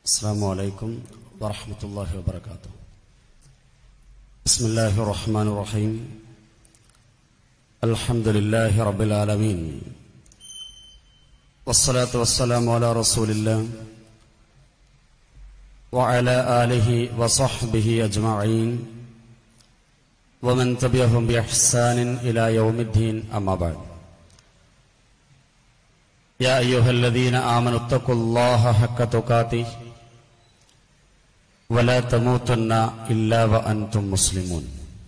السلام عليكم ورحمة الله وبركاته بسم الله الرحمن الرحيم الحمد لله رب العالمين والصلاة والسلام على رسول الله وعلى آله وصحبه أجمعين ومن تبعهم بإحسان إلى يوم الدين أما بعد يا أيها الذين آمنوا اتقوا الله حق تقاته ولا تموتن إلا وأنتم مسلمون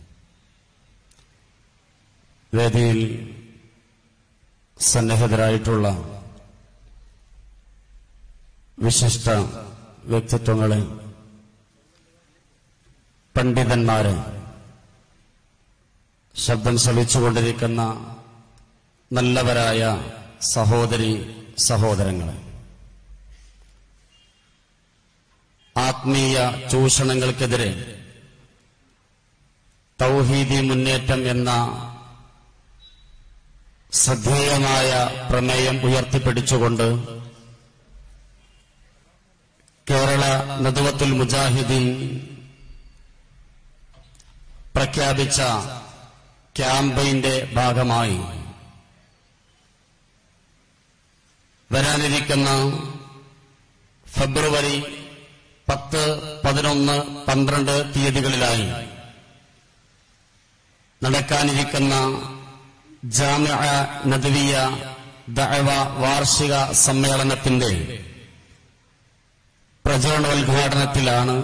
വേദിയിൽ സന്നിഹിതരായിട്ടുള്ള വിശിഷ്ട വ്യക്തിത്വങ്ങളെ പണ്ഡിതന്മാരെ ശബ്ദം ശ്രവിച്ചുകൊണ്ടിരിക്കുന്ന നല്ലവരായ സഹോദരി സഹോദരങ്ങളെ ആത്മീയ ചൂഷണങ്ങൾക്കെതിരെ തൗഹീദി മുന്നേറ്റം എന്ന ശ്രദ്ധേയമായ പ്രമേയം ഉയർത്തിപ്പിടിച്ചുകൊണ്ട് കേരള നദുവത്തുൽ മുജാഹിദീൻ പ്രഖ്യാപിച്ച ക്യാമ്പയിന്റെ ഭാഗമായി വരാനിരിക്കുന്ന ഫെബ്രുവരി പത്ത് പതിനൊന്ന് പന്ത്രണ്ട് തീയതികളിലായി നടക്കാനിരിക്കുന്ന ജാമ്യ നദവിയ ദഅവ വാർഷിക സമ്മേളനത്തിന്റെ പ്രചരണോദ്ഘാടനത്തിലാണ്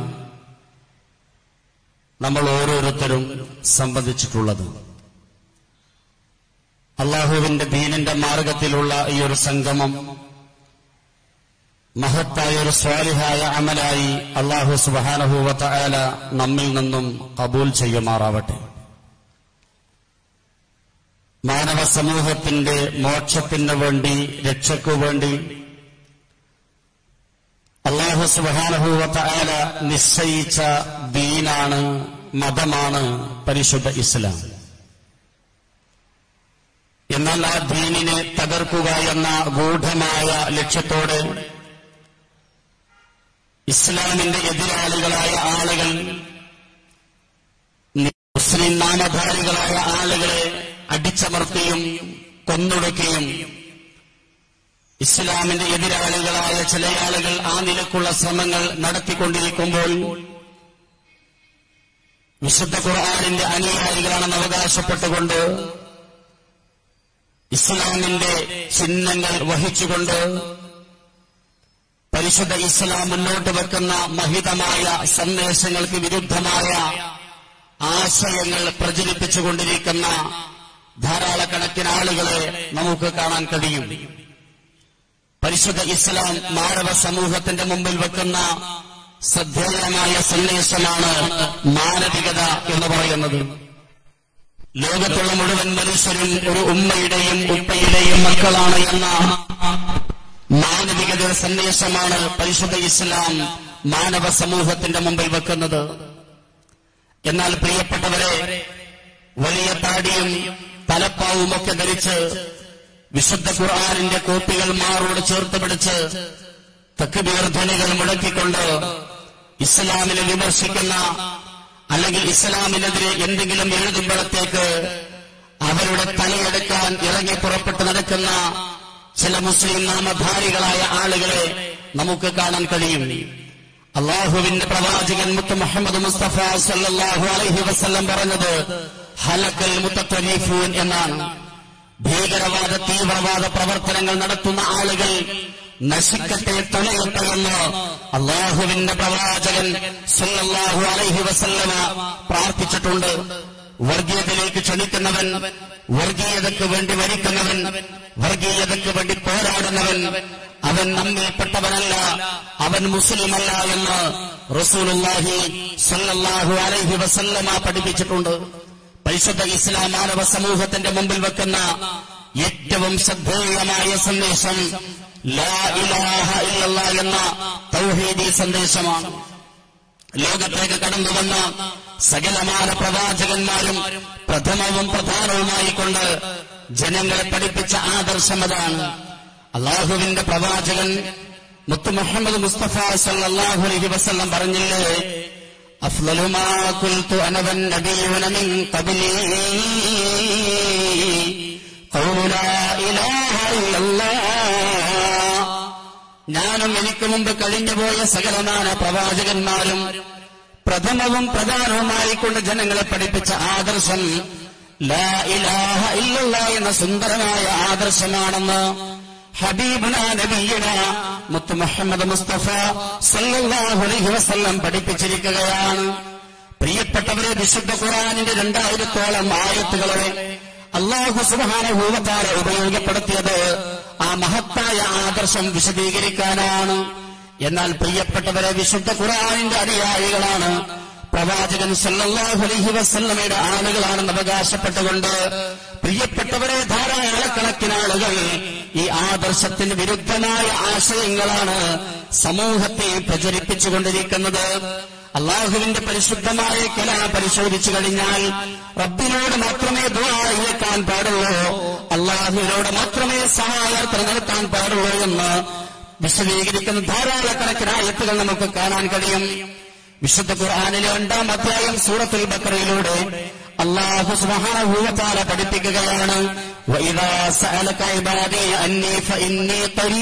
നമ്മൾ ഓരോരുത്തരും സംബന്ധിച്ചിട്ടുള്ളത് അള്ളാഹുവിന്റെ ദീനിന്റെ മാർഗത്തിലുള്ള ഈ ഒരു സംഗമം മഹത്തായ ഒരു സ്വാലിഹായ അമലായി അള്ളാഹു സുബാനഹുവത്ത ആല നമ്മിൽ നിന്നും കബൂൽ ചെയ്യുമാറാവട്ടെ മാനവ സമൂഹത്തിന്റെ മോക്ഷത്തിന് വേണ്ടി രക്ഷയ്ക്കു വേണ്ടി അള്ളാഹു സുബാനഹുവത്ത ആല നിശ്ചയിച്ച ദീനാണ് മതമാണ് പരിശുദ്ധ ഇസ്ലാം എന്നാൽ ആ ദീനിനെ തകർക്കുക എന്ന ഗൂഢമായ ലക്ഷ്യത്തോടെ ഇസ്ലാമിന്റെ എതിരാളികളായ ആളുകൾ മുസ്ലിം നാമധാരികളായ ആളുകളെ അടിച്ചമർത്തിയും കൊന്നൊടുക്കുകയും ഇസ്ലാമിന്റെ എതിരാളികളായ ചില ആളുകൾ ആ നിലക്കുള്ള ശ്രമങ്ങൾ നടത്തിക്കൊണ്ടിരിക്കുമ്പോൾ വിശുദ്ധ ഖുർആാനിന്റെ അനുയായികളാണെന്ന് അവകാശപ്പെട്ടുകൊണ്ട് ഇസ്ലാമിന്റെ ചിഹ്നങ്ങൾ വഹിച്ചുകൊണ്ട് പരിശുദ്ധ ഇസ്ലാം മുന്നോട്ട് വെക്കുന്ന മഹിതമായ സന്ദേശങ്ങൾക്ക് വിരുദ്ധമായ ആശയങ്ങൾ പ്രചരിപ്പിച്ചുകൊണ്ടിരിക്കുന്ന ധാരാളക്കണക്കിന് ആളുകളെ നമുക്ക് കാണാൻ കഴിയും പരിശുദ്ധ ഇസ്ലാം മാനവ സമൂഹത്തിന്റെ മുമ്പിൽ വെക്കുന്ന ശ്രദ്ധേയമായ സന്ദേശമാണ് മാനവികത എന്ന് പറയുന്നത് ലോകത്തുള്ള മുഴുവൻ മനുഷ്യരും ഒരു ഉമ്മയുടെയും ഉപ്പയുടെയും മക്കളാണ് എന്ന മാനവികത സന്ദേശമാണ് പരിശുദ്ധ ഇസ്ലാം മാനവ സമൂഹത്തിന്റെ മുമ്പിൽ വെക്കുന്നത് എന്നാൽ പ്രിയപ്പെട്ടവരെ വലിയ താടിയും തലപ്പാവും ഒക്കെ ധരിച്ച് വിശുദ്ധ ഖുർആാനിന്റെ കോപ്പികൾ മാറോട് ചേർത്ത് പിടിച്ച് തക്കുബീർ ധ്വനികൾ മുടക്കിക്കൊണ്ട് ഇസ്ലാമിനെ വിമർശിക്കുന്ന അല്ലെങ്കിൽ ഇസ്ലാമിനെതിരെ എന്തെങ്കിലും എഴുതുമ്പോഴത്തേക്ക് അവരുടെ തലയെടുക്കാൻ ഇറങ്ങി പുറപ്പെട്ട് നടക്കുന്ന ചില മുസ്ലിം നാമധാരികളായ ആളുകളെ നമുക്ക് കാണാൻ കഴിയും അള്ളാഹുവിന്റെ പ്രവാചകൻ മുത്ത് മുഹമ്മദ് മുസ്തഫ സല്ലാഹു അലൈഹി വസ്ല്ലം പറഞ്ഞത് ഹലക്കൽ മുത്തരീഫൂൻ എന്നാണ് ഭീകരവാദ തീവ്രവാദ പ്രവർത്തനങ്ങൾ നടത്തുന്ന ആളുകൾ നശിക്കട്ടെ തുണയട്ടെ എന്ന് അള്ളാഹുവിന്റെ പ്രവാചകൻ സല്ലല്ലാഹു അലൈഹി വസല്ലമ പ്രാർത്ഥിച്ചിട്ടുണ്ട് വർഗീയതയിലേക്ക് ക്ഷണിക്കുന്നവൻ വർഗീയതയ്ക്ക് വേണ്ടി മരിക്കുന്നവൻ വർഗീയതയ്ക്ക് വേണ്ടി പോരാടുന്നവൻ അവൻ നമ്മിൽപ്പെട്ടവനല്ല അവൻ മുസ്ലിമല്ല എന്ന് റസൂലുള്ളാഹി സല്ലല്ലാഹു അലൈഹി വസല്ലമ പഠിപ്പിച്ചിട്ടുണ്ട് പരിശുദ്ധ ഇസ്ലാം മാനവ സമൂഹത്തിന്റെ മുമ്പിൽ വെക്കുന്ന ഏറ്റവും ശ്രദ്ധേയമായ സന്ദേശം ലാ ഇലാഹ ഇല്ലല്ലാ എന്ന തൗഹീദി സന്ദേശമാണ് ലോകത്തേക്ക് കടന്നു വന്ന സകലമാന പ്രവാചകന്മാരും പ്രഥമവും പ്രധാനവുമായി കൊണ്ട് ജനങ്ങളെ പഠിപ്പിച്ച ആദർശം അതാണ് അള്ളാഹുവിന്റെ പ്രവാചകൻ മുത്ത് മുഹമ്മദ് മുസ്തഫ സല്ലല്ലാഹു അലൈഹി വസല്ലം പറഞ്ഞില്ലേ അഫ്ളലു മാ ഖുൽതു അന വന്നബിയൂന മിൻ ഖബ്ലി ഖൗലു ലാ ഇലാഹ ഇല്ലല്ലാഹ് ഞാനും എനിക്ക് മുമ്പ് കഴിഞ്ഞുപോയ സകലമാന പ്രവാചകന്മാരും പ്രഥമവും പ്രധാനവുമായി കൊണ്ട് ജനങ്ങളെ പഠിപ്പിച്ച ആദർശം ലാ ഇലാഹ ഇല്ലല്ല എന്ന സുന്ദരമായ ആദർശമാണെന്ന് ഹബീബുന നബിയുന മുത്ത് മുഹമ്മദ് മുസ്തഫ സല്ലല്ലാഹു അലൈഹി വസല്ലം പഠിപ്പിച്ചിരിക്കുകയാണ് പ്രിയപ്പെട്ടവരെ വിശുദ്ധ ഖുർആനിന്റെ രണ്ടായിരത്തോളം ആയത്തുകളെ അള്ളാഹു സുബാനുഭൂവത്താര ഉപയോഗപ്പെടുത്തിയത് ആ മഹത്തായ ആദർശം വിശദീകരിക്കാനാണ് എന്നാൽ പ്രിയപ്പെട്ടവരെ വിശുദ്ധ ഖുർആനിന്റെ അനുയായികളാണ് പ്രവാചകൻ സല്ലല്ലാഹു അലൈഹി വസല്ലമയുടെ ആളുകളാണെന്ന് അവകാശപ്പെട്ടുകൊണ്ട് പ്രിയപ്പെട്ടവരെ ധാരാളക്കണക്കിന് ആളുകൾ ഈ ആദർശത്തിന് വിരുദ്ധമായ ആശയങ്ങളാണ് സമൂഹത്തെ പ്രചരിപ്പിച്ചുകൊണ്ടിരിക്കുന്നത് അള്ളാഹുവിന്റെ പരിശുദ്ധമായ കല പരിശോധിച്ചു കഴിഞ്ഞാൽ റബ്ബിനോട് മാത്രമേ ദ്വായിക്കാൻ പാടുള്ളൂ അള്ളാഹുവിനോട് മാത്രമേ സഹായാർത്ഥന നടത്താൻ പാടുള്ളൂ എന്ന് വിശദീകരിക്കുന്ന ധാരാളക്കണക്കിന് ആയത്തുകൾ നമുക്ക് കാണാൻ കഴിയും വിശുദ്ധ ഖുർആാനിലെ രണ്ടാം അധ്യായം സൂറത്തുൽ ബക്കറയിലൂടെ അള്ളാഹു സുബ്ഹാനഹു വ തആല പഠിപ്പിക്കുകയാണ് വഇദാ സഅലക ഇബാദി അന്നി ഫഇന്നി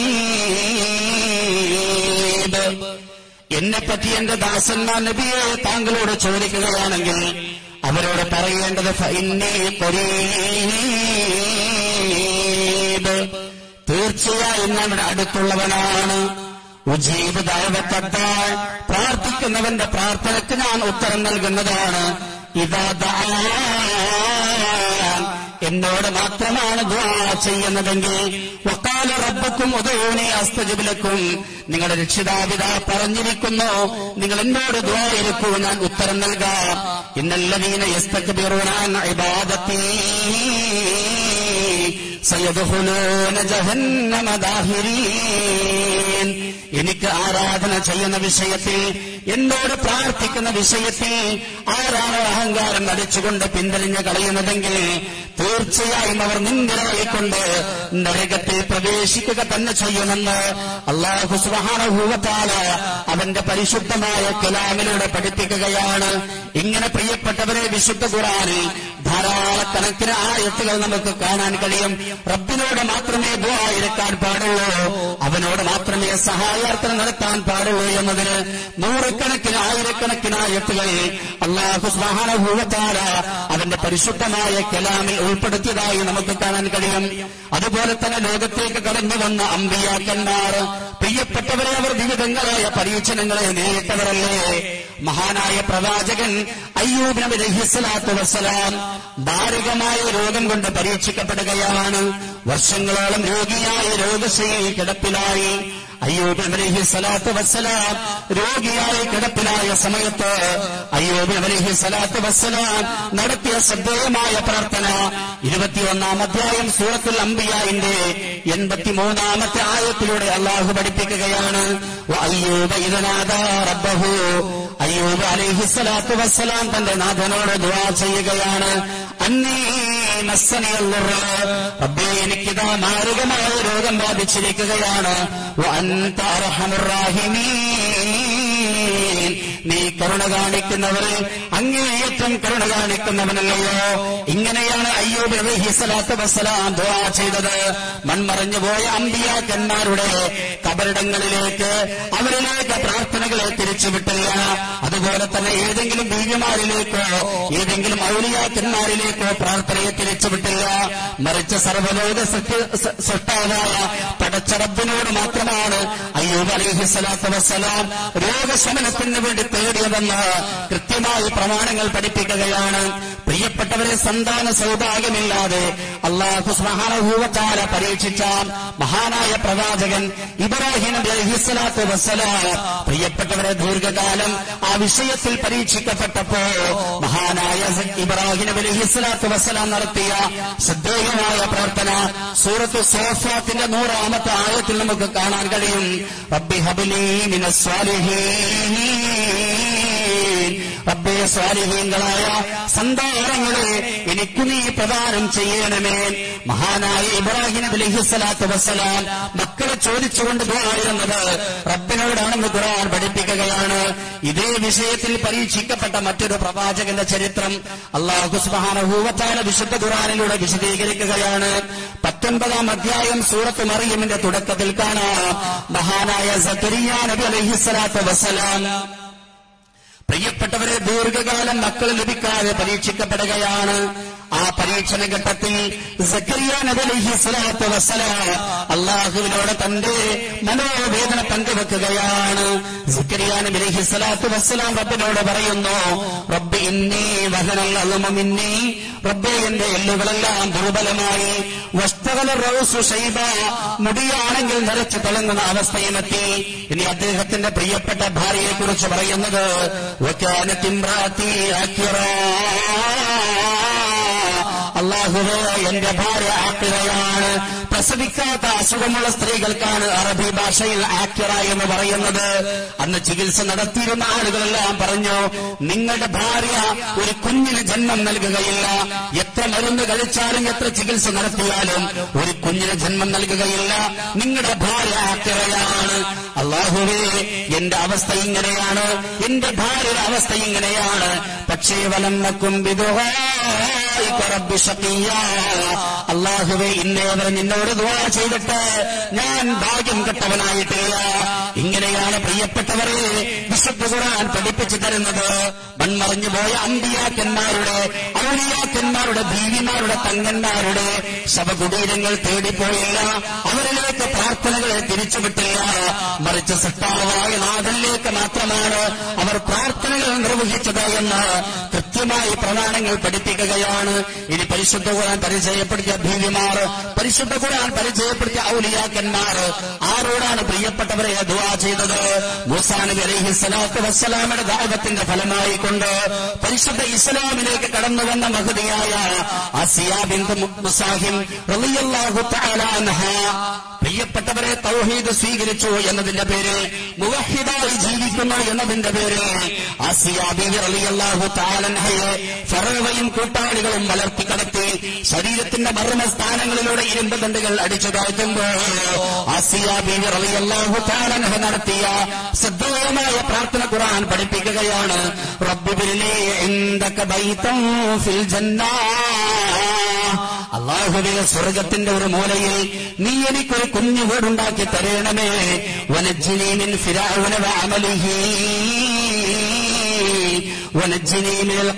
ഖരീബ് എന്നെ പറ്റി എന്റെ ദാസന്മാർ നബിയെ താങ്കളോട് ചോദിക്കുകയാണെങ്കിൽ അവരോട് പറയേണ്ടത് ഫഇന്നി ഖരീബ് തീർച്ചയായും ഞാൻ ഇവിടെ അടുത്തുള്ളവനാണ് ഉജീബ് ദൈവത്താൽ പ്രാർത്ഥിക്കുന്നവന്റെ പ്രാർത്ഥനയ്ക്ക് ഞാൻ ഉത്തരം നൽകുന്നതാണ് ഇതാ ദഅാൻ. എന്നോട് മാത്രമാണ് ദ്വാ ചെയ്യുന്നതെങ്കിൽ വക്കാല റബ്ബക്കും ഉദയോനെ അസ്തജബിലക്കും നിങ്ങളുടെ രക്ഷിതാപിത പറഞ്ഞിരിക്കുന്നു നിങ്ങൾ എന്നോട് ദ്വാ ഇരിക്കൂ ഞാൻ ഉത്തരം നൽകാം ഇന്നല്ലതീന യസ്തക്ബിറൂനാൻ ഇബാദത്തീ സയദ്ഖുലൂന ജഹന്നമ ദാഹിരീൻ എനിക്ക് ആരാധന ചെയ്യുന്ന വിഷയത്തിൽ എന്നോട് പ്രാർത്ഥിക്കുന്ന വിഷയത്തിൽ ആരാണ് അഹങ്കാരം നടിച്ചുകൊണ്ട് പിന്തിരിഞ്ഞ് കളയുന്നതെങ്കിൽ തീർച്ചയായും അവർ നിന്ദിരായിക്കൊണ്ട് നരകത്തിൽ പ്രവേശിക്കുക തന്നെ ചെയ്യുമെന്ന് അള്ളാഹു സുബാനഭൂവത്താല അവന്റെ പരിശുദ്ധമായ കലാമിലൂടെ പഠിപ്പിക്കുകയാണ് ഇങ്ങനെ പ്രിയപ്പെട്ടവരെ വിശുദ്ധ ഖുറാനിൽ ധാരാളക്കണക്കിന് ആയത്തുകൾ നമുക്ക് കാണാൻ കഴിയും റബ്ബിനോട് മാത്രമേ ദുആയിരിക്കാൻ പാടുള്ളൂ അവനോട് മാത്രമേ സഹായാർത്ഥന നടത്താൻ പാടുള്ളൂ എന്നതിന് നൂറുകണക്കിന് ആയിരക്കണക്കിന് ആയത്തുകൾ അള്ളാഹു സുബ്ഹാനഹുവതആല അവന്റെ പരിശുദ്ധമായ കലാമിൽ ഉൾപ്പെടുത്തിയതായി നമുക്ക് കാണാൻ കഴിയും അതുപോലെ തന്നെ ലോകത്തേക്ക് കടന്നു വന്ന അമ്പിയാക്കന്മാർ പ്രിയപ്പെട്ടവരെ അവർ വിവിധങ്ങളായ പരീക്ഷണങ്ങളെ നേരിട്ടവരല്ലേ മഹാനായ പ്രവാചകൻ അയ്യൂബ് നബി അലൈഹിസ്സലാത്തു വസ്സലാം മാരകമായ രോഗം കൊണ്ട് പരീക്ഷിക്കപ്പെടുകയാണ് വർഷങ്ങളോളം രോഗിയായ രോഗശൈലി കിടപ്പിലായി അയ്യൂബ് നബി അലൈഹി സ്വലാത്തു വസ്സലാം രോഗിയായി കിടപ്പിലായ സമയത്ത് അയ്യൂബ് നബി അലൈഹി സ്വലാത്തു വസ്സലാം നടത്തിയ ശ്രദ്ധേയമായ പ്രാർത്ഥന ഇരുപത്തിയൊന്നാം അധ്യായം സൂറത്തുൽ അംബിയായിന്റെ എൺപത്തിമൂന്നാമത്തെ ആയത്തിലൂടെ അള്ളാഹു പഠിപ്പിക്കുകയാണ് അയ്യൂബ ഇതനാദാ റബ്ബഹു അയ്യൂബ് അലൈഹി സ്വലാത്തു വസ്സലാം തന്റെ നാഥനോട് ദുആ ചെയ്യുകയാണ് അന്നീ മസ്സനിയല്ലുറ റബ്ബേ എനിക്കിതാ മാരകമായ രോഗം ബാധിച്ചിരിക്കുകയാണ് വഅൻത അർഹമുർ റാഹിമീൻ നീ കരുണ കാണിക്കുന്നവരെ അങ്ങേയറ്റം കരുണ കാണിക്കുന്നവനല്ലയോ ഇങ്ങനെയാണ് അയ്യൂബ് അലൈഹി സ്വലാത്തു വസ്സലാം ദുആ ചെയ്തത് മൺമറഞ്ഞു പോയ അമ്പിയാക്കന്മാരുടെ കബറിടങ്ങളിലേക്ക് അവരിലേക്ക് പ്രാർത്ഥനകളെ തിരിച്ചുവിട്ടില്ല അതുപോലെ തന്നെ ഏതെങ്കിലും ബീവിമാരിലേക്കോ ഏതെങ്കിലും ഔലിയാക്കന്മാരിലേക്കോ പ്രാർത്ഥനയെ തിരിച്ചുവിട്ടില്ല മറിച്ച് സർവലോക സൃഷ്ടാവായ പടച്ചറബിനോട് മാത്രമാണ് അയ്യൂബ് അലൈഹി സ്വലാത്തു വസ്സലാം രോഗശമനത്തിന് വേണ്ടി തേടിയതെന്ന് കൃത്യമായി പ്രമാണങ്ങൾ പഠിപ്പിക്കുകയാണ് പ്രിയപ്പെട്ടവരെ സന്താന സൗഭാഗ്യമില്ലാതെ അള്ളാഹു സ്മഹാനഭൂവത്താല പരീക്ഷിച്ച മഹാനായ പ്രവാചകൻ ഇബ്രാഹിം നബി അലൈഹിസ്സലാത്തു വസ്സലാം പ്രിയപ്പെട്ടവരെ ദീർഘകാലം ആ വിഷയത്തിൽ പരീക്ഷിക്കപ്പെട്ടപ്പോ മഹാനായ ഇബ്രാഹിം നബി അലൈഹിസ്സലാത്തു വസ്സലാം നടത്തിയ ശ്രദ്ധേയമായ പ്രാർത്ഥന സൂറത്ത് സോഫാത്തിന്റെ നൂറാമത്തെ ആയത്തിൽ നമുക്ക് കാണാൻ കഴിയും റബ്ബി ഹബിലി മിനസ്സാലിഹീൻ റബ്ബേ സ്വാലിഹീങ്ങളായ സന്താനങ്ങളെ എനിക്ക് നീ പ്രദാനം ചെയ്യണമേ മഹാനായ ഇബ്രാഹിം നബി അലൈഹിസ്സലാത്തു വസ്സലാം മക്കളെ ചോദിച്ചുകൊണ്ട് പോയിരുന്നത് റബ്ബിനോടാണെന്ന് ഖുർആൻ പഠിപ്പിക്കുകയാണ് ഇതേ വിഷയത്തിൽ പരീക്ഷിക്കപ്പെട്ട മറ്റൊരു പ്രവാചകന്റെ ചരിത്രം അള്ളാഹു സുബാനഹൂവത്താല വിശുദ്ധ ഖുർആനിലൂടെ വിശദീകരിക്കുകയാണ് പത്തൊൻപതാം അധ്യായം സൂറത്ത് മറിയമിന്റെ തുടക്കത്തിൽ കാണാം മഹാനായ സക്കരിയ നബി അലൈഹിസ്സലാത്തു വസ്സലാം പ്രിയപ്പെട്ടവരെ ദീർഘകാലം മക്കൾ ലഭിക്കാതെ പരീക്ഷിക്കപ്പെടുകയാണ് ആ പരീക്ഷണ ഘട്ടത്തിൽ സക്കരിയ നബി അലൈഹി സ്വലാത്തു വസ്സലാം അള്ളാഹുവിനോട് തന്റെ മനോവേദന പങ്കുവെക്കുകയാണ് സക്കരിയ നബി അലൈഹി സ്വലാത്തു വസ്സലാം റബ്ബിനോട് പറയുന്നു റബ്ബി ഇന്നി വഹനൽ മിന്നി റബ്ബെ എന്റെ എല്ലുകളെല്ലാം ദുർബലമായി വസ്തകല റൗസു ഷൈബ മുടിയാണെങ്കിൽ നിറച്ചു തിളങ്ങുന്ന അവസ്ഥയിലെത്തി ഇനി അദ്ദേഹത്തിന്റെ പ്രിയപ്പെട്ട ഭാര്യയെ കുറിച്ച് പറയുന്നത് വക്കാനത്തിമ്രാത്തി ആക്കിറ അള്ളാഹുവേ എന്റെ ഭാര്യ ആക്കിറയാണ് പ്രസവിക്കാത്ത അസുഖമുള്ള സ്ത്രീകൾക്കാണ് അറബി ഭാഷയിൽ ആക്കിറ എന്ന് പറയുന്നത് അന്ന് ചികിത്സ നടത്തിയിരുന്ന ആളുകളെല്ലാം പറഞ്ഞു നിങ്ങളുടെ ഭാര്യ ഒരു കുഞ്ഞിന് ജന്മം നൽകുകയില്ല എത്ര മരുന്ന് കഴിച്ചാലും എത്ര ചികിത്സ നടത്തിയാലും ഒരു കുഞ്ഞിന് ജന്മം നൽകുകയില്ല നിങ്ങളുടെ ഭാര്യ ആക്കിറയാണ് അള്ളാഹുവേ എന്റെ അവസ്ഥ ഇങ്ങനെയാണ് എന്റെ ഭാര്യയുടെ അവസ്ഥ ഇങ്ങനെയാണ് പക്ഷേ വലന്നക്കും അള്ളാഹുവെ ഇന്നേവരെ നിന്നോട് ദ്വാ ചെയ്തിട്ട് ഞാൻ ഭാഗ്യം കെട്ടവനായിട്ടില്ല ഇങ്ങനെയാണ് പ്രിയപ്പെട്ടവരെ വിശുദ്ധ ഖുർആൻ പഠിപ്പിച്ചു തരുന്നത് മൺമറിഞ്ഞു പോയ അമ്പിയാക്കന്മാരുടെ ഔലിയാക്കന്മാരുടെ ഭീവിമാരുടെ തങ്ങന്മാരുടെ ശവകുടീരങ്ങൾ തേടിപ്പോയില്ല അവരിലേക്ക് പ്രാർത്ഥനകളെ തിരിച്ചുവിട്ടില്ല മറിച്ച് സത്താവായ നാഥനിലേക്ക് മാത്രമാണ് അവർ പ്രാർത്ഥനകൾ നിർവഹിച്ചത് എന്ന് കൃത്യമായി പ്രമാണങ്ങൾ പഠിപ്പിക്കുകയാണ് ഇനി പരിശുദ്ധ ഖുർആൻ പരിചയപ്പെടുത്തിയ ഭീവിമാർ പരിശുദ്ധ ഖുർആൻ പരിചയപ്പെടുത്തിയ ഔലിയാക്കന്മാർ ആരോടാണ് പ്രിയപ്പെട്ടവരെ ദുആ ചെയ്തത് മൂസാ നബി അലൈഹി സ്വലാത്തു വസ്സലാമയുടെ ദാവത്തിന്റെ ഫലമായി കൊണ്ട് പരിശുദ്ധ ഇസ്ലാമിലേക്ക് കടന്നു വന്ന മഹതിയായ ആസിയ ബിന്ദു മുസാഹിം റളിയല്ലാഹു തആല അൻഹ പ്രിയപ്പെട്ടവരെ തൗഹീദ് സ്വീകരിച്ചു എന്നതിന്റെ പേര് മുവഹിദായി ജീവിക്കുന്നു എന്നതിന്റെ പേര് ആസിയ ബീവി റളിയല്ലാഹു തആല അൻഹയെ ഫറവയും കൂട്ടാളികളും വളർത്തി കടത്തി ശരീരത്തിന്റെ മർമ്മ സ്ഥാനങ്ങളിലൂടെ ഇരുമ്പ് ദണ്ടുകൾ അടിച്ചു താഴ്ത്തുമ്പോൾ ആസിയ ബീവി റളിയല്ലാഹു തആല അൻഹ നടത്തിയ ശ്രദ്ധേയമായ പ്രാർത്ഥന ഖുർആൻ പഠിപ്പിക്കുകയാണ് റബ്ബിബിലി ഇൻദക ബൈതൻ ഫിൽ ജന്നാ അള്ളാഹുവെ സ്വർഗത്തിന്റെ ഒരു മൂലയിൽ നീ എനിക്കൊരു കുഞ്ഞു വീടുണ്ടാക്കി തരേണമേ വനജ്ജിനീമിൻ ഫിരാവുന അമലിഹി വനജ്ജിനീമിൽ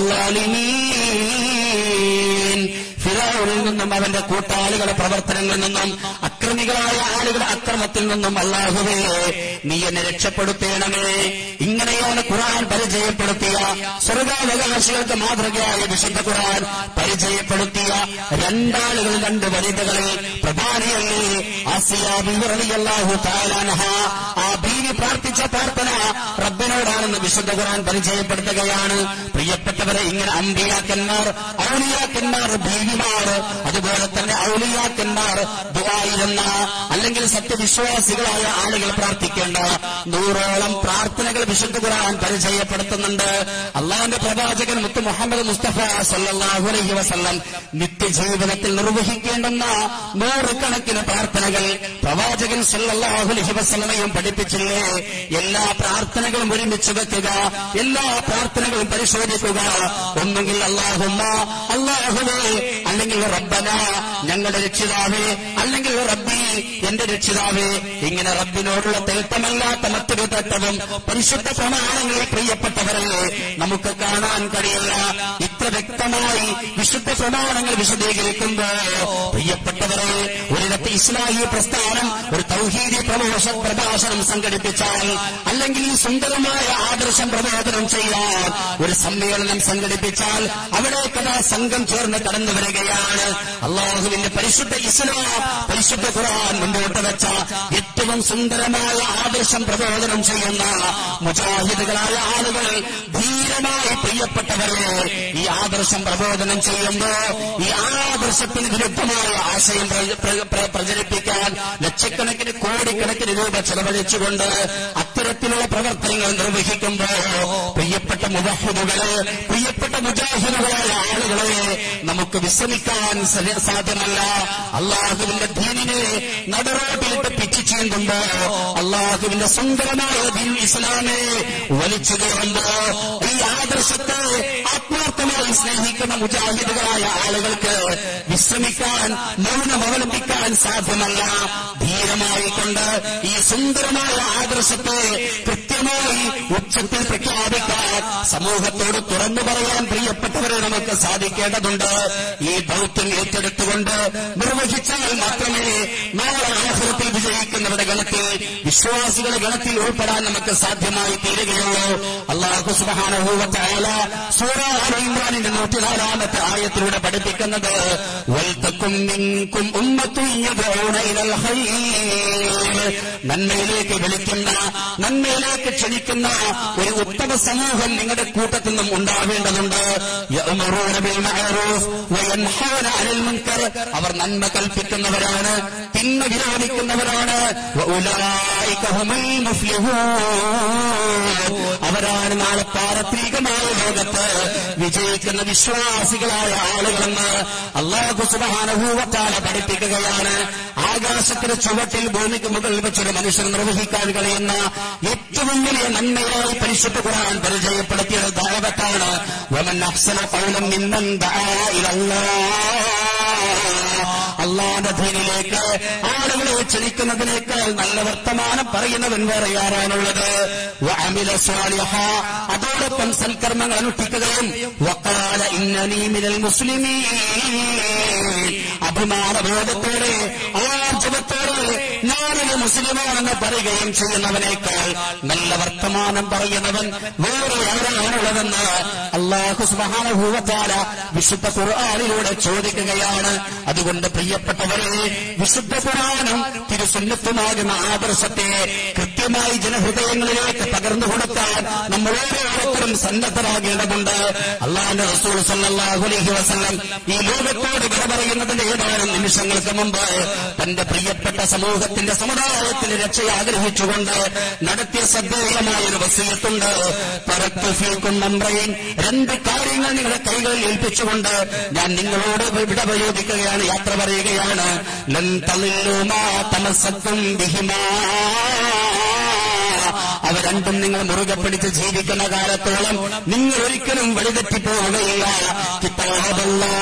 ഫിറാവുനിൽ നിന്നും അവന്റെ കൂട്ടാളികളുടെ പ്രവർത്തനങ്ങളിൽ നിന്നും അക്രമികളായ ആളുകളുടെ അക്രമത്തിൽ നിന്നും അള്ളാഹുവേ നീ എന്നെ രക്ഷപ്പെടുത്തേണമേ ഇങ്ങനെയാണ് ഖുർആൻ പരിചയപ്പെടുത്തിയ സ്വർഗാവകാശികൾക്ക് മാതൃകയായ വിശുദ്ധ ഖുർആൻ പരിചയപ്പെടുത്തിയ രണ്ടാളുകൾ രണ്ട് വനിതകളെ പ്രധാനിയല്ലേ ആസിയ ബിഹു താലാനഹ ആ ബീവി പ്രാർത്ഥിച്ച പ്രാർത്ഥന റബ്ബിനോടാണെന്ന് വിശുദ്ധ ഖുർആൻ പരിചയപ്പെടുത്തുകയാണ് പ്രിയപ്പെട്ടവരെ ഇങ്ങനെ അമ്പിയാക്കന്മാർ ഔലിയാക്കന്മാർ ഭീവിമാർ അതുപോലെ തന്നെ ഔലിയാക്കന്മാർ ദുആയിരുന്ന അല്ലെങ്കിൽ സത്യവിശ്വാസികളായ ആളുകൾ പ്രാർത്ഥിക്കേണ്ട നൂറോളം പ്രാർത്ഥനകൾ വിശുദ്ധ ഖുർആൻ പരിചയപ്പെടുത്തുന്നുണ്ട് അള്ളാഹിന്റെ പ്രവാചകൻ മുത്ത് മുഹമ്മദ് മുസ്തഫ സല്ലല്ലാഹു അലൈഹി വസല്ലം നിത്യജീവിതത്തിൽ നിർവഹിക്കേണ്ടുന്ന നൂറുകണക്കിന് പ്രാർത്ഥനകൾ പ്രവാചകൻ സല്ലല്ലാഹു അലൈഹി വസല്ലമയും പഠിപ്പിച്ചില്ലേ എല്ലാ പ്രാർത്ഥനകളും ഒരുമിച്ച് വെക്കുക എല്ലാ പ്രാർത്ഥനകളും പരിശോധിക്കുക ഒന്നുകിൽ അള്ളാഹുമ്മ അള്ളാഹുവേ അല്ലെങ്കിൽ റബ്ബന ഞങ്ങളുടെ രക്ഷിതാവേ അല്ലെങ്കിൽ റബ്ബി എന്റെ രക്ഷിതാവേ ഇങ്ങനെ റബ്ബിനോടുള്ള തേട്ടമല്ലാത്ത മറ്റൊരു തട്ടവും പരിശുദ്ധ പ്രമാണങ്ങളിൽ പ്രിയപ്പെട്ടവരെ നമുക്ക് കാണാൻ കഴിയില്ല ഇത്ര വ്യക്തമായി വിശുദ്ധ പ്രമാണങ്ങൾ വിശദീകരിക്കുമ്പോ പ്രിയപ്പെട്ടവരെ ഒരിടത്ത് ഇസ്ലാഹി പ്രസ്ഥാനം ഒരു തൗഹീദി പ്രമോഷ പ്രഭാഷണം സംഘടിപ്പിച്ചാൽ അല്ലെങ്കിൽ ഈ സുന്ദരമായ ആദർശം പ്രബോധനം ചെയ്യാൻ ഒരു സമ്മേളനം സംഘടിപ്പിച്ചാൽ അവിടേക്കതാ സംഘം ചേർന്ന് കടന്നു വരികയാണ് അള്ളാഹുവിന്റെ പരിശുദ്ധ ഇസ്ലാം പരിശുദ്ധ ഖുർആൻ മുന്നോട്ട് വെച്ച ഏറ്റവും സുന്ദരമായ ആദർശം പ്രബോധനം ചെയ്യുന്ന മുജാഹിദുകളായ ആളുകൾ ധീരമായി പ്രിയപ്പെട്ടവരെ ഈ ആദർശം പ്രബോധനം ചെയ്യുമ്പോ ഈ ആദർശത്തിന് വിരുദ്ധമായ ആശയം പ്ര- പ്ര- പ്ര- പ്രചരിപ്പിക്കാൻ ലക്ഷക്കണക്കിന് കോടിക്കണക്കിന് രൂപ ചെലവഴിച്ചുകൊണ്ട് അത്തരം തരത്തിലുള്ള പ്രവർത്തനങ്ങൾ നിർവഹിക്കുമ്പോ പ്രിയപ്പെട്ട മുവഹിദുകളെ പ്രിയപ്പെട്ട മുജാഹിദുകളായ ആളുകളെ നമുക്ക് വിശ്രമിക്കാൻ സ- സാധ്യമല്ല അള്ളാഹുവിന്റെ ദീനിനെ നടുറോട്ടിലിട്ട് പിച്ചു ചീന്തുമ്പോ അള്ളാഹുവിന്റെ സുന്ദരമായ ദീൻ ഇസ്ലാമെ വലിച്ചു കയറുമ്പോ ഈ ആദർശത്തെ ആത്മാർത്ഥമായി സ്നേഹിക്കുന്ന മുജാഹിദുകളായ ആളുകൾക്ക് വിശ്രമിക്കാൻ മൗനം അവലംബിക്കാൻ സാധ്യമല്ല ധീരമായി കൊണ്ട് ഈ സുന്ദരമായ ആദർശത്തെ കൃത്യമായി ഉച്ചത്തിൽ പ്രഖ്യാപിക്കാൻ സമൂഹത്തോട് തുറന്നു പറയാൻ പ്രിയപ്പെട്ടവരെ നമുക്ക് സാധിക്കേണ്ടതുണ്ട് ഈ ദൗത്യം ഏറ്റെടുത്തുകൊണ്ട് നിർവഹിച്ചാൽ മാത്രമേ നാളെ ആഹ്ലത്തിൽ വിജയിക്കുന്നവരുടെ ഗണത്തിൽ വിശ്വാസികളുടെ ഗണത്തിൽ ഉൾപ്പെടാൻ നമുക്ക് സാധ്യമായി തീരുകയുള്ളൂ അള്ളാഹു സുബാനുഭൂവത്തായ സൂറ ആല ഇമ്രാനിന്റെ നൂറ്റിനാലാമത്തെ ആയത്തിലൂടെ പഠിപ്പിക്കുന്നത് വൽത്തക്കും നിങ്ങൾക്കും നന്മയിലേക്ക് വിളിക്കുന്ന നന്മയിലേക്ക് ക്ഷണിക്കുന്ന ഒരു ഉത്തമ സമൂഹം നിങ്ങളുടെ കൂട്ടത്തിൽ നിന്നും ഉണ്ടാവേണ്ടതുണ്ട് യഅ്മുറൂന ബിൽ മഅറൂഫ് വയൻഹൗന അനിൽ മുൻകർ അവർ നന്മ കൽപ്പിക്കുന്നവരാണ് തിന്മ വിരോധിക്കുന്നവരാണ് വഉലൈക ഹുമുൽ മുഫ്ലിഹൂൻ അവരാണ് നാളെ പാരത്രികമായ ലോകത്ത് വിജയിക്കുന്ന വിശ്വാസികളായ ആളുകളെന്ന് അള്ളാഹു സുബാനുഭൂവത്താല പഠിപ്പിക്കുകയാണ് ആകാശത്തിന് ചുവട്ടിൽ ഭൂമിക്ക് മുകളിൽ വെച്ചൊരു മനുഷ്യൻ നിർവഹിക്കാൻ കഴിയുന്ന ഏറ്റവും വലിയ നന്മയായി പരിശുദ്ധ ഖുർആൻ പരിചയപ്പെടുത്തിയത് ദാവത്താണ് വമൻ അഹ്സന ഖൗലൻ മിമ്മൻ ദആ അള്ളാന്റെ ധീനിലേക്ക് ആളുകളെ ക്ഷണിക്കുന്നതിനേക്കാൾ നല്ല വർത്തമാനം പറയുന്നവൻ വേറെ ആരാണുള്ളത് വഅമില സ്വാലിഹ അതോടൊപ്പം സൽക്കർമ്മങ്ങൾ അനുഷ്ഠിക്കുകയും വക്കാല ഇന്നനീ മിനൽ മുസ്ലിമീൻ അഭിമാനബോധത്തോടെ ആർജവത്തോടെ ഞാനൊരു മുസ്ലിമാണെന്ന് പറയുകയും ചെയ്യുന്നവനേക്കാൾ നല്ല വർത്തമാനം പറയുന്നവൻ വേറെ ആരാണുള്ളതെന്ന് അള്ളാഹു സുബാനുഭൂവത്താല വിശുദ്ധ ഖുർആാനിലൂടെ ചോദിക്കുകയാണ് അതുകൊണ്ട് പ്രിയപ്പെട്ടവരെ വിശുദ്ധ ഖുർആാനും തിരുസുന്നത്തുമാകുന്ന ആദർശത്തെ കൃത്യമായി ജനഹൃദയങ്ങളിലേക്ക് പകർന്നു കൊടുക്കാൻ നമ്മൾ ഓരോരുത്തരും സന്നദ്ധരാകേണ്ടതുണ്ട് അള്ളാഹിന്റെ റസൂൽ സല്ലല്ലാഹു അലൈഹി വസല്ലം ഈ ലോകത്തോട് വിട പറയുന്നതിന്റെ ഏതാനും നിമിഷങ്ങൾക്ക് മുമ്പ് തന്റെ പ്രിയപ്പെട്ട സമൂഹത്തിന്റെ സമുദായത്തിന് രക്ഷ ആഗ്രഹിച്ചുകൊണ്ട് നടത്തിയ ശ്രദ്ധേയമായ ഒരു വസീയത്തുണ്ട് പരത്തുഫീക്കും നമ്രയും രണ്ട് കാര്യങ്ങൾ നിങ്ങളുടെ കൈകളിൽ ഏൽപ്പിച്ചുകൊണ്ട് ഞാൻ നിങ്ങളോട് വിട പ്രയോഗിക്കുകയാണ് യാത്ര പറയുകയാണ് ലൻ തളില്ലുമാ തമസത്തും ബിഹിമാ അവ രണ്ടും നിങ്ങൾ മുറുകെ പിടിച്ച് ജീവിക്കുന്ന കാലത്തോളം നിങ്ങൾ ഒരിക്കലും വഴിതെറ്റിപ്പോവുകയില്ല കിതാബല്ലാ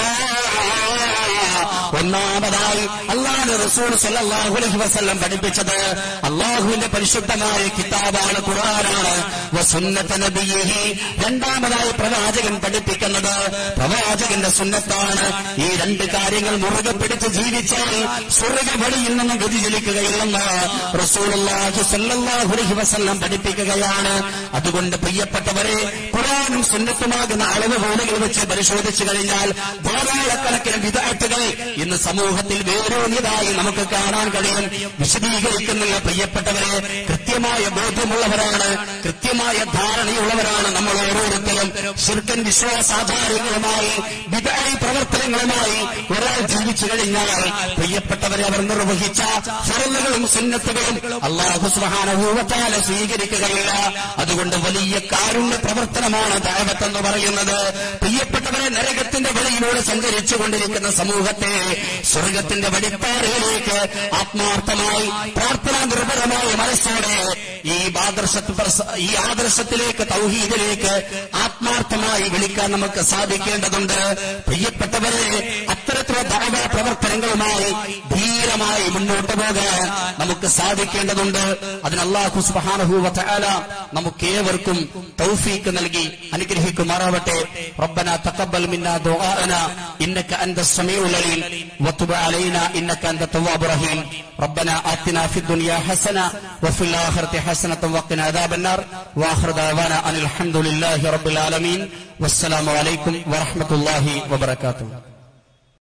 ഒന്നാമതായി അള്ളാഹു റസൂൽ സല്ലല്ലാഹു അലൈഹി വസല്ലം പഠിപ്പിച്ചത് അള്ളാഹുവിന്റെ പരിശുദ്ധമായ കിതാബാണ് ഖുർആനാണ് വസുന്നത നബിയിഹി രണ്ടാമതായി പ്രവാചകൻ പഠിപ്പിക്കുന്നത് പ്രവാചകന്റെ സുന്നത്താണ് ഈ രണ്ട് കാര്യങ്ങൾ മുറുകെ പിടിച്ച് ജീവിച്ചാൽ സ്വർഗവഴിയിൽ നിന്ന് വ്യതിചലിക്കുകയില്ലെന്ന് റസൂലുള്ളാഹി സല്ലല്ലാഹു അലൈഹി വസല്ലം പഠിപ്പിക്കുകയാണ് അതുകൊണ്ട് പ്രിയപ്പെട്ടവരെ ഖുർആനും സുന്നത്തുമാകുന്ന അളവുകോലുകൾ വെച്ച് പരിശോധിച്ചു കഴിഞ്ഞാൽ ധാരാളക്കണക്കിന് വിദഗ്ധകൾ ഇന്ന് സമൂഹത്തിൽ വേരൂന്നിയതായി നമുക്ക് കാണാൻ കഴിയും വിശദീകരിക്കുന്നില്ല പ്രിയപ്പെട്ടവരെ കൃത്യമായ ബോധ്യമുള്ളവരാണ് കൃത്യമായ ധാരണയുള്ളവരാണ് നമ്മൾ ഓരോരുത്തരും ശിർക്കൻ വിശ്വാസാധാരങ്ങളുമായി വിദായി പ്രവർത്തനങ്ങളുമായി ഒരാൾ ജീവിച്ചു കഴിഞ്ഞാൽ പ്രിയപ്പെട്ടവരെ അവർ നിർവഹിച്ച ഫറലുകളും സുന്നത്തുകളും അള്ളാഹു സുബാനുഭൂവത്താല സ്വീകരിക്കുകയില്ല അതുകൊണ്ട് വലിയ കാരുണ്യ പ്രവർത്തനമാണ് ദാവത്ത് എന്ന് പറയുന്നത് പ്രിയപ്പെട്ടവരെ നരകത്തിന്റെ വഴിയിലൂടെ സഞ്ചരിച്ചു കൊണ്ടിരിക്കുന്ന സമൂഹത്തെ സ്വർഗത്തിന്റെ വടിപ്പാറയിലേക്ക് ആത്മാർത്ഥമായി പ്രാർത്ഥനാ നിർഭരമായ മനസ്സോടെ ഈ ആദർശത്തിൽ പ്രസ- ഈ ആദർശത്തിലേക്ക് തൗഹീദിലേക്ക് ആത്മാർത്ഥമായി വിളിക്കാൻ നമുക്ക് സാധിക്കേണ്ടതുണ്ട് പ്രിയപ്പെട്ടവരെ അത്തരത്തിലുള്ള ദാവ പ്രവർത്തനങ്ങളുമായി ധീരമായി മുന്നോട്ട് പോകാൻ നമുക്ക് സാധിക്കേണ്ടതുണ്ട് അതിന് അള്ളാഹു സുബ്ഹാനഹു വതആല നമുക്കേവർക്കും തൗഫീക്ക് നൽകി അനുഗ്രഹിക്കുമാറാവട്ടെ ربنا تقبل منا دعاءنا انك انت السميع العليم وتب علينا انك انت التواب الرحيم ربنا آتنا في الدنيا حسنه وفي الاخره حسنه وقنا عذاب النار واخر دعوانا ان الحمد لله رب العالمين والسلام عليكم ورحمه الله وبركاته